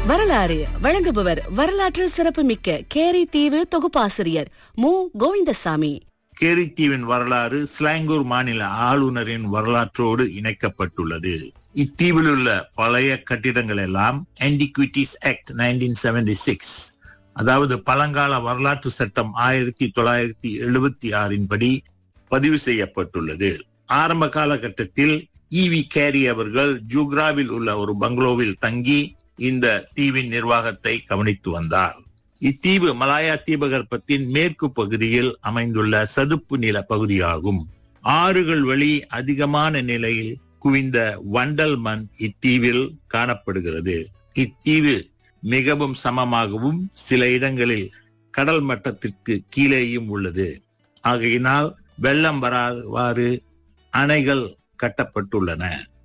வரலாறு வழங்குபவர் வரலாற்று சிறப்புமிக்க கேரி தீவு தொகுப்பாசிரியர் மு கோவிந்தசாமி கேரித்தீவின் வரலாறு ஸ்லாங்கூர் மாநில ஆளுநரின் வரலாற்றோடு இணைக்கப்பட்டுள்ளது இத்தீவில் உள்ள பழைய கட்டிடங்கள் எல்லாம் antiquities act nineteen seventy six அதாவது பழங்கால வரலாற்று சட்டம் ஆயிரத்தி தொள்ளாயிரத்தி எழுபத்தி ஆறின் படி பதிவு செய்யப்பட்டுள்ளது ஆரம்ப காலகட்டத்தில் இவி கேரி அவர்கள் ஜூக்ராவில் உள்ள ஒரு பங்களோவில் தங்கி இந்த தீவின் நிர்வாகத்தை கவனித்து வந்தார் இத்தீவு மலாயா தீபகற்பத்தின் மேற்கு பகுதியில் அமைந்துள்ள சதுப்பு நில பகுதியாகும் ஆறுகள் வழி அதிகமான நிலையில் குவிந்த வண்டல் மண் இத்தீவில் காணப்படுகிறது இத்தீவு மிகவும் சமமாகவும் சில இடங்களில் கடல் மட்டத்திற்கு கீழேயும் உள்ளது ஆகையினால் வெள்ளம் வராவாறு அணைகள் கட்டப்பட்டுள்ளன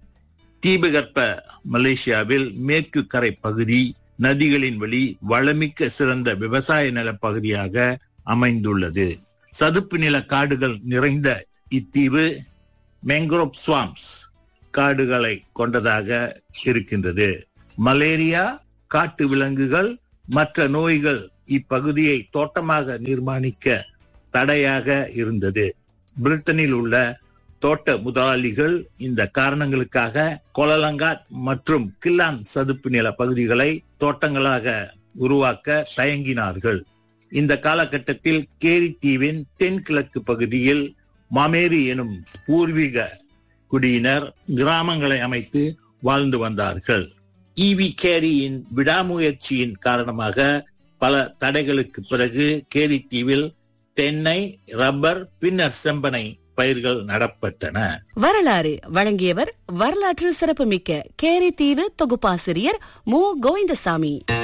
தீபகற்ப மலேசியாவில் மேற்கு கரை பகுதி நதிகளின் வழி வளமிக்க சிறந்த விவசாய நிலப்பகுதியாக அமைந்துள்ளது சதுப்பு நில காடுகள் நிறைந்த இத்தீவு மேங்க்ரோப் ஸ்வாம்ஸ் காடுகளை கொண்டதாக இருக்கின்றது மலேரியா காட்டு விலங்குகள் மற்ற நோய்கள் இப்பகுதியை தோட்டமாக நிர்மாணிக்க தடையாக இருந்தது பிரிட்டனில் உள்ள தோட்ட முதலாளிகள் இந்த காரணங்களுக்காக கொலலங்காட் மற்றும் கில்லான் சதுப்பு நில பகுதிகளை தோட்டங்களாக உருவாக்க தயங்கினார்கள் இந்த காலகட்டத்தில் கேரித்தீவின் தென்கிழக்கு பகுதியில் மாமேரி எனும் பூர்வீக குடியினர் கிராமங்களை அமைத்து வாழ்ந்து வந்தார்கள் இவி கேரியின் விடாமுயற்சியின் காரணமாக பல தடைகளுக்கு பிறகு கேரித்தீவில் தென்னை ரப்பர் பின்னர் செம்பனை பயிர்கள் நடப்பட்டன வரலாறு வழங்கியவர் வரலாற்று சிறப்புமிக்க கேரி தீவு தொகுப்பாசிரியர் மு கோவிந்தசாமி